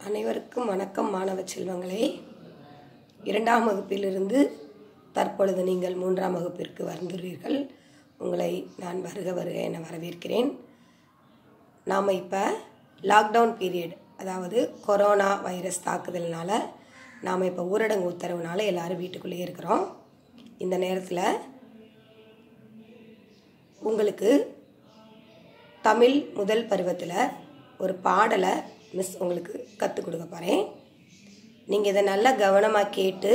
அனைவருக்கும் வணக்கம் மாணவ செல்வங்களே இரண்டாம் வகுப்பிலிருந்து தற்பொழுது நீங்கள் மூன்றாம் வகுப்பிற்கு வந்துள்ளீர்கள் உங்களை நான் வருக வருக என வரவேற்கிறேன் நாம் இப்போ லாக்டவுன் பீரியட் அதாவது கொரோனா வைரஸ் தாக்குதல்னால நாம் இப்போ ஊரடங்கு உத்தரவுனால எல்லாரும் வீட்டுக்குள்ளேயே இருக்கிறோம் இந்த நேரத்தில் உங்களுக்கு தமிழ் முதல் பருவத்தில் ஒரு பாடலை மிஸ் உங்களுக்கு கற்றுக் கொடுக்க போகிறேன் நீங்கள் இதை நல்லா கவனமாக கேட்டு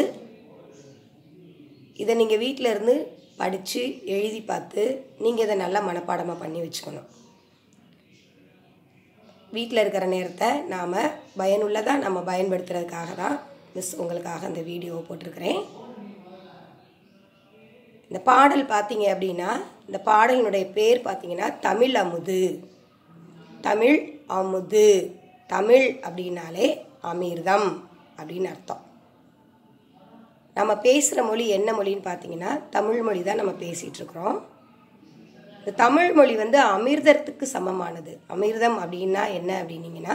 இதை நீங்கள் வீட்டில் இருந்து படித்து எழுதி பார்த்து நீங்கள் இதை நல்லா மனப்பாடமாக பண்ணி வச்சுக்கணும் வீட்டில் இருக்கிற நேரத்தை நாம் பயனுள்ளதாக நம்ம பயன்படுத்துறதுக்காக தான் மிஸ் உங்களுக்காக இந்த வீடியோவை போட்டிருக்கிறேன் இந்த பாடல் பார்த்தீங்க அப்படின்னா இந்த பாடலினுடைய பேர் பார்த்தீங்கன்னா தமிழ் அமுது தமிழ் அமுது தமிழ் அப்படின்னாலே அமிர்தம் அப்படின்னு அர்த்தம் நம்ம பேசுகிற மொழி என்ன மொழின்னு பார்த்தீங்கன்னா தமிழ் மொழி தான் நம்ம பேசிகிட்டு இருக்கிறோம் இந்த தமிழ் மொழி வந்து அமிர்தத்துக்கு சமமானது அமிர்தம் அப்படின்னா என்ன அப்படின்னீங்கன்னா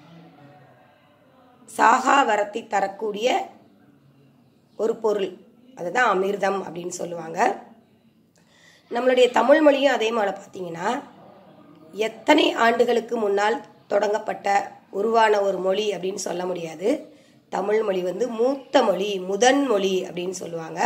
சாகா வரத்தை தரக்கூடிய ஒரு பொருள் அதுதான் அமிர்தம் அப்படின்னு சொல்லுவாங்க நம்மளுடைய தமிழ் மொழியும் அதே மாதிரி பார்த்தீங்கன்னா எத்தனை ஆண்டுகளுக்கு முன்னால் தொடங்கப்பட்ட உருவான ஒரு மொழி அப்படின்னு சொல்ல முடியாது தமிழ் மொழி வந்து மூத்த மொழி முதன் மொழி அப்படின்னு சொல்லுவாங்க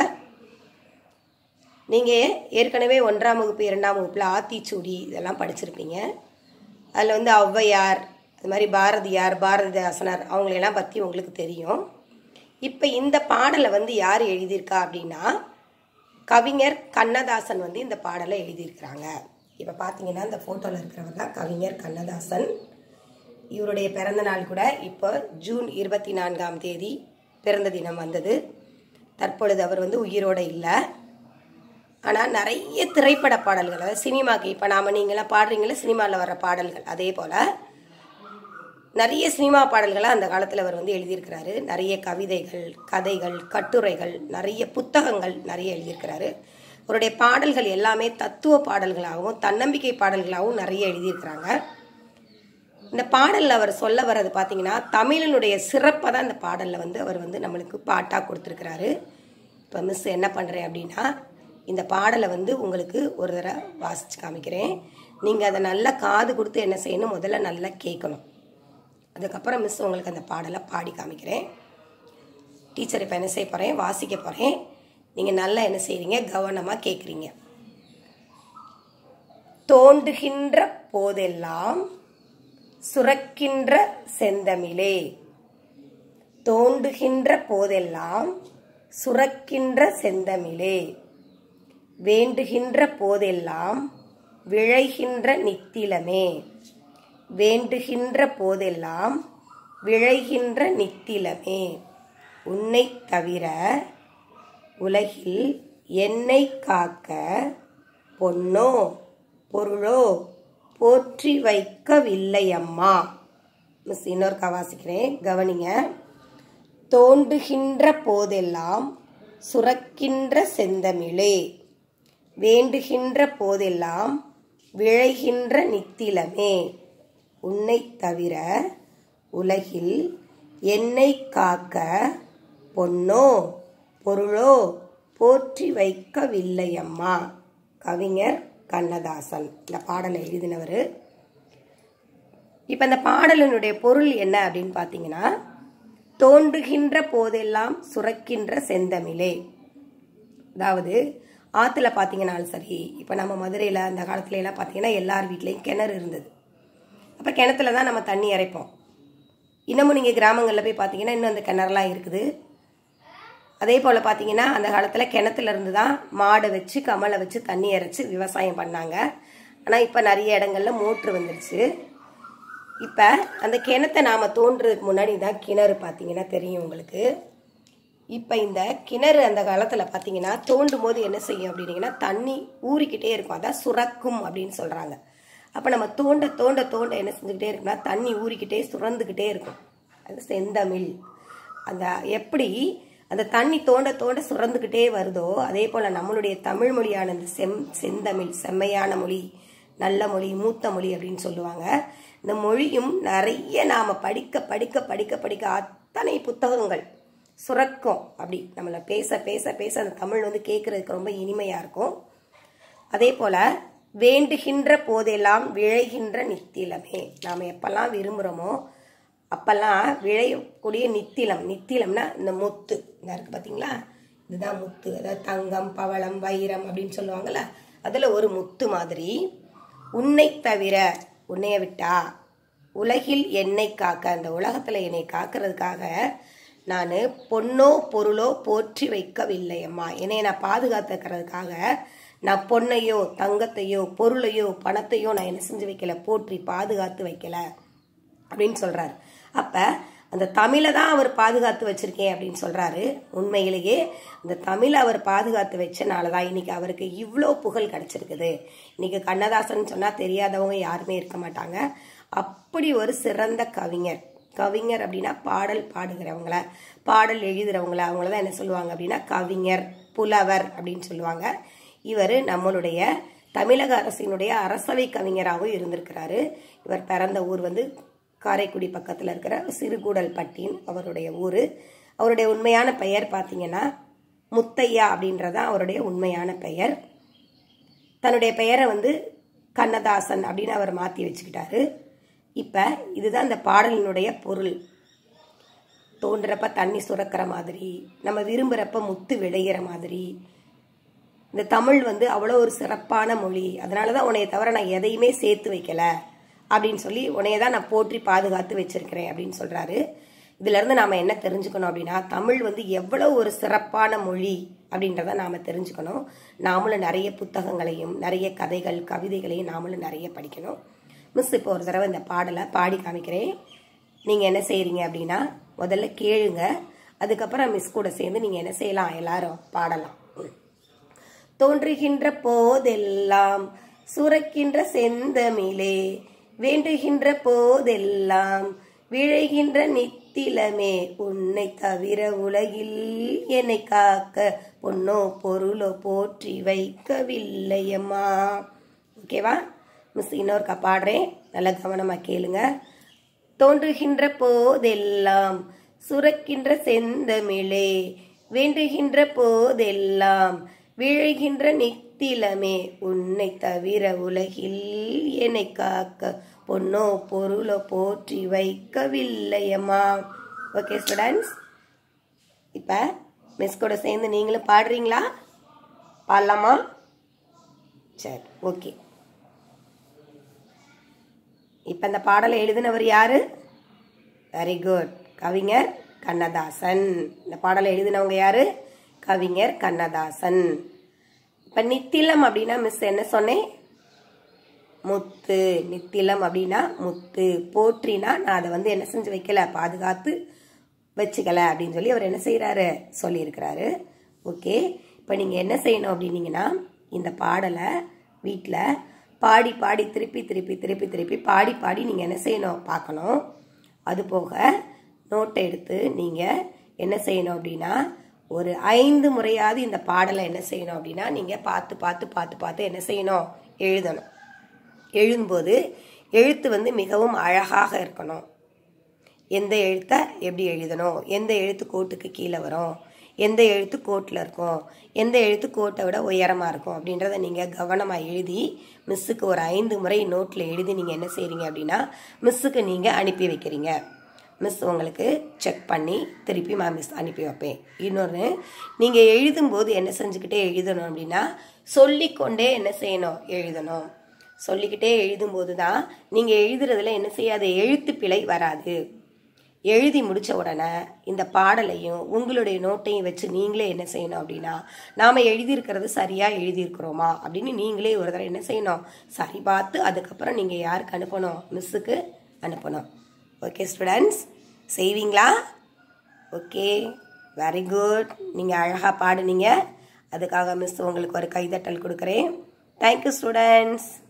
நீங்கள் ஏற்கனவே ஒன்றாம் வகுப்பு இரண்டாம் வகுப்பில் ஆத்திச்சூடி இதெல்லாம் படிச்சிருப்பீங்க அதில் வந்து ஔவையார் அது மாதிரி பாரதியார் பாரதிதாசனர் அவங்களையெல்லாம் பற்றி உங்களுக்கு தெரியும் இப்போ இந்த பாடலை வந்து யார் எழுதியிருக்கா அப்படின்னா கவிஞர் கண்ணதாசன் வந்து இந்த பாடலை எழுதியிருக்கிறாங்க இப்போ பார்த்தீங்கன்னா இந்த ஃபோட்டோவில் இருக்கிறவர் தான் கவிஞர் கண்ணதாசன் இவருடைய பிறந்த நாள் கூட இப்போ ஜூன் இருபத்தி நான்காம் தேதி பிறந்த தினம் வந்தது தற்பொழுது அவர் வந்து உயிரோடு இல்லை ஆனால் நிறைய திரைப்பட பாடல்கள் அதாவது சினிமாக்கு இப்போ நாம் நீங்களாம் பாடுறீங்களே சினிமாவில் வர பாடல்கள் அதே போல் நிறைய சினிமா பாடல்களை அந்த காலத்தில் அவர் வந்து எழுதியிருக்கிறாரு நிறைய கவிதைகள் கதைகள் கட்டுரைகள் நிறைய புத்தகங்கள் நிறைய எழுதியிருக்கிறாரு அவருடைய பாடல்கள் எல்லாமே தத்துவ பாடல்களாகவும் தன்னம்பிக்கை பாடல்களாகவும் நிறைய எழுதியிருக்கிறாங்க இந்த பாடலில் அவர் சொல்ல வர்றது பார்த்தீங்கன்னா தமிழனுடைய சிறப்பை தான் இந்த பாடலில் வந்து அவர் வந்து நம்மளுக்கு பாட்டாக கொடுத்துருக்கிறாரு இப்போ மிஸ் என்ன பண்ணுறேன் அப்படின்னா இந்த பாடலை வந்து உங்களுக்கு ஒரு தடவை வாசித்து காமிக்கிறேன் நீங்கள் அதை நல்லா காது கொடுத்து என்ன செய்யணும் முதல்ல நல்லா கேட்கணும் அதுக்கப்புறம் மிஸ் உங்களுக்கு அந்த பாடலை பாடி காமிக்கிறேன் டீச்சர் இப்போ என்ன செய்ய போகிறேன் வாசிக்க போகிறேன் நீங்கள் நல்லா என்ன செய்கிறீங்க கவனமாக கேட்குறீங்க தோண்டுகின்ற போதெல்லாம் சுரக்கின்ற செந்தமிழே தோண்டுகின்ற போதெல்லாம் சுரக்கின்ற செந்தமிழே வேண்டுகின்ற போதெல்லாம் விழைகின்ற நித்திலமே வேண்டுகின்ற போதெல்லாம் விழைகின்ற நித்திலமே உன்னை தவிர உலகில் என்னை காக்க பொன்னோ பொருளோ போற்றி வைக்கவில்லை அம்மா மிஸ் இன்னொரு வாசிக்கிறேன் கவனிங்க தோன்றுகின்ற போதெல்லாம் சுரக்கின்ற செந்தமிழே வேண்டுகின்ற போதெல்லாம் விழைகின்ற நித்திலமே உன்னை தவிர உலகில் என்னை காக்க பொன்னோ பொருளோ போற்றி வைக்கவில்லை அம்மா கவிஞர் கண்ணதாசன் இந்த பாடலை எழுதினவர் இப்போ இந்த பாடலினுடைய பொருள் என்ன அப்படின்னு பார்த்தீங்கன்னா தோன்றுகின்ற போதெல்லாம் சுரக்கின்ற செந்தமிழே அதாவது ஆற்றுல பார்த்தீங்கன்னாலும் சரி இப்போ நம்ம மதுரையில் அந்த காலத்துல எல்லாம் பார்த்தீங்கன்னா எல்லார் வீட்லேயும் கிணறு இருந்தது அப்போ கிணத்துல தான் நம்ம தண்ணி இறைப்போம் இன்னமும் நீங்கள் கிராமங்களில் போய் பார்த்தீங்கன்னா இன்னும் அந்த கிணறுலாம் இருக்குது அதே போல் பார்த்தீங்கன்னா அந்த காலத்தில் கிணத்துல இருந்து தான் மாடை வச்சு கமலை வச்சு தண்ணி இறைச்சி விவசாயம் பண்ணாங்க ஆனால் இப்போ நிறைய இடங்கள்ல மோட்ரு வந்துருச்சு இப்போ அந்த கிணத்தை நாம் தோன்றதுக்கு முன்னாடி தான் கிணறு பார்த்தீங்கன்னா தெரியும் உங்களுக்கு இப்போ இந்த கிணறு அந்த காலத்தில் பார்த்தீங்கன்னா தோண்டும் போது என்ன செய்யும் அப்படின்னீங்கன்னா தண்ணி ஊறிக்கிட்டே இருக்கும் அதான் சுரக்கும் அப்படின்னு சொல்கிறாங்க அப்போ நம்ம தோண்ட தோண்ட தோண்ட என்ன செஞ்சுக்கிட்டே இருக்குன்னா தண்ணி ஊறிக்கிட்டே சுரந்துக்கிட்டே இருக்கும் அது செந்தமிழ் அந்த எப்படி அந்த தண்ணி தோண்ட தோண்ட சுரந்துக்கிட்டே வருதோ அதே போல் நம்மளுடைய தமிழ் மொழியான இந்த செம் செந்தமிழ் செம்மையான மொழி நல்ல மொழி மூத்த மொழி அப்படின்னு சொல்லுவாங்க இந்த மொழியும் நிறைய நாம் படிக்க படிக்க படிக்க படிக்க அத்தனை புத்தகங்கள் சுரக்கும் அப்படி நம்மளை பேச பேச பேச அந்த தமிழ் வந்து கேட்குறதுக்கு ரொம்ப இனிமையாக இருக்கும் அதே போல் வேண்டுகின்ற போதெல்லாம் விழைகின்ற நித்திலமே நாம் எப்பெல்லாம் விரும்புகிறோமோ அப்பெல்லாம் விளையக்கூடிய நித்திலம் நித்திலம்னா இந்த முத்து இந்த இருக்கு பார்த்தீங்களா இதுதான் முத்து அதாவது தங்கம் பவளம் வைரம் அப்படின்னு சொல்லுவாங்கள்ல அதில் ஒரு முத்து மாதிரி உன்னை தவிர உன்னைய விட்டா உலகில் என்னை காக்க அந்த உலகத்தில் என்னை காக்கிறதுக்காக நான் பொண்ணோ பொருளோ போற்றி வைக்கவில்லை அம்மா என்னை நான் பாதுகாத்துக்கிறதுக்காக நான் பொண்ணையோ தங்கத்தையோ பொருளையோ பணத்தையோ நான் என்ன செஞ்சு வைக்கல போற்றி பாதுகாத்து வைக்கல அப்படின்னு சொல்றாரு அப்ப அந்த தமிழை தான் அவர் பாதுகாத்து வச்சிருக்கேன் அப்படின்னு சொல்றாரு உண்மையிலேயே அந்த தமிழை அவர் பாதுகாத்து வச்சனால தான் இன்னைக்கு அவருக்கு இவ்வளோ புகழ் கிடைச்சிருக்குது இன்னைக்கு கண்ணதாசன் சொன்னா தெரியாதவங்க யாருமே இருக்க மாட்டாங்க அப்படி ஒரு சிறந்த கவிஞர் கவிஞர் அப்படின்னா பாடல் பாடுகிறவங்கள பாடல் எழுதுறவங்கள அவங்கள தான் என்ன சொல்லுவாங்க அப்படின்னா கவிஞர் புலவர் அப்படின்னு சொல்லுவாங்க இவர் நம்மளுடைய தமிழக அரசினுடைய அரசவை கவிஞராகவும் இருந்திருக்கிறாரு இவர் பிறந்த ஊர் வந்து காரைக்குடி பக்கத்தில் இருக்கிற சிறுகூடல் பட்டின் அவருடைய ஊர் அவருடைய உண்மையான பெயர் பார்த்தீங்கன்னா முத்தையா அப்படின்றதான் அவருடைய உண்மையான பெயர் தன்னுடைய பெயரை வந்து கண்ணதாசன் அப்படின்னு அவர் மாற்றி வச்சுக்கிட்டாரு இப்போ இதுதான் இந்த பாடலினுடைய பொருள் தோன்றப்ப தண்ணி சுரக்கிற மாதிரி நம்ம விரும்புகிறப்ப முத்து விளையிற மாதிரி இந்த தமிழ் வந்து அவ்வளோ ஒரு சிறப்பான மொழி அதனால தான் உன்னைய தவிர நான் எதையுமே சேர்த்து வைக்கல அப்படின்னு சொல்லி உன்னைய தான் நான் போற்றி பாதுகாத்து வச்சிருக்கிறேன் அப்படின்னு சொல்றாரு இதுல இருந்து நாம என்ன தெரிஞ்சுக்கணும் அப்படின்னா தமிழ் வந்து எவ்வளவு ஒரு சிறப்பான மொழி அப்படின்றத நாம தெரிஞ்சுக்கணும் நாமளும் நிறைய புத்தகங்களையும் நிறைய கதைகள் கவிதைகளையும் நாமளும் நிறைய படிக்கணும் மிஸ் இப்போ ஒரு தடவை இந்த பாடலை பாடி காமிக்கிறேன் நீங்க என்ன செய்றீங்க அப்படின்னா முதல்ல கேளுங்க அதுக்கப்புறம் மிஸ் கூட சேர்ந்து நீங்க என்ன செய்யலாம் எல்லாரும் பாடலாம் தோன்றுகின்ற போதெல்லாம் சுரக்கின்ற செந்தமிழே வேண்டுகின்ற போதெல்லாம் விழைகின்ற நித்திலமே உன்னை தவிர உலகில் என்னை காக்க பொன்னோ பொருளோ போற்றி வைக்கவில்லையம்மா ஓகேவா மிஸ் இன்னொருக்கா பாடுறேன் நல்லா கவனமா கேளுங்க தோன்றுகின்ற போதெல்லாம் சுரக்கின்ற செந்தமிழே வேண்டுகின்ற போதெல்லாம் விழைகின்ற நித்திலமே உன்னை தவிர உலகில் என்னை காக்க பொன்னோ பொருளோ போற்றி வைக்கவில்லையம்மா ஓகே ஸ்டூடெண்ட்ஸ் இப்போ மிஸ் கூட சேர்ந்து நீங்களும் பாடுறீங்களா பாடலாமா சரி ஓகே இப்போ இந்த பாடலை எழுதினவர் யாரு வெரி குட் கவிஞர் கண்ணதாசன் இந்த பாடலை எழுதினவங்க யாரு கவிஞர் கண்ணதாசன் இப்போ நித்திலம் அப்படின்னா மிஸ் என்ன சொன்னேன் முத்து நித்திலம் அப்படின்னா முத்து போற்றினா நான் அதை வந்து என்ன செஞ்சு வைக்கல பாதுகாத்து வச்சுக்கல அப்படின்னு சொல்லி அவர் என்ன செய்கிறாரு சொல்லியிருக்கிறாரு ஓகே இப்போ நீங்கள் என்ன செய்யணும் அப்படின்னீங்கன்னா இந்த பாடலை வீட்டில் பாடி பாடி திருப்பி திருப்பி திருப்பி திருப்பி பாடி பாடி நீங்கள் என்ன செய்யணும் பார்க்கணும் அது போக நோட்டை எடுத்து நீங்கள் என்ன செய்யணும் அப்படின்னா ஒரு ஐந்து முறையாவது இந்த பாடலை என்ன செய்யணும் அப்படின்னா நீங்கள் பார்த்து பார்த்து பார்த்து பார்த்து என்ன செய்யணும் எழுதணும் எழுதும்போது எழுத்து வந்து மிகவும் அழகாக இருக்கணும் எந்த எழுத்தை எப்படி எழுதணும் எந்த எழுத்து கோட்டுக்கு கீழே வரும் எந்த எழுத்து கோட்டில் இருக்கும் எந்த எழுத்து கோட்டை விட உயரமாக இருக்கும் அப்படின்றத நீங்கள் கவனமாக எழுதி மிஸ்ஸுக்கு ஒரு ஐந்து முறை நோட்டில் எழுதி நீங்கள் என்ன செய்கிறீங்க அப்படின்னா மிஸ்ஸுக்கு நீங்கள் அனுப்பி வைக்கிறீங்க மிஸ் உங்களுக்கு செக் பண்ணி திருப்பி நான் மிஸ் அனுப்பி வைப்பேன் இன்னொன்று நீங்கள் எழுதும்போது என்ன செஞ்சுக்கிட்டே எழுதணும் அப்படின்னா சொல்லிக்கொண்டே என்ன செய்யணும் எழுதணும் சொல்லிக்கிட்டே எழுதும்போது தான் நீங்கள் எழுதுறதுல என்ன செய்யாத எழுத்து பிழை வராது எழுதி முடித்த உடனே இந்த பாடலையும் உங்களுடைய நோட்டையும் வச்சு நீங்களே என்ன செய்யணும் அப்படின்னா நாம் எழுதியிருக்கிறது சரியாக எழுதியிருக்கிறோமா அப்படின்னு நீங்களே ஒரு தடவை என்ன செய்யணும் சரி பார்த்து அதுக்கப்புறம் நீங்கள் யாருக்கு அனுப்பணும் மிஸ்ஸுக்கு அனுப்பணும் ஓகே ஸ்டூடெண்ட்ஸ் செய்வீங்களா ஓகே வெரி குட் நீங்கள் அழகாக பாடுனீங்க அதுக்காக மிஸ் உங்களுக்கு ஒரு கைதட்டல் கொடுக்குறேன் தேங்க்யூ ஸ்டூடெண்ட்ஸ்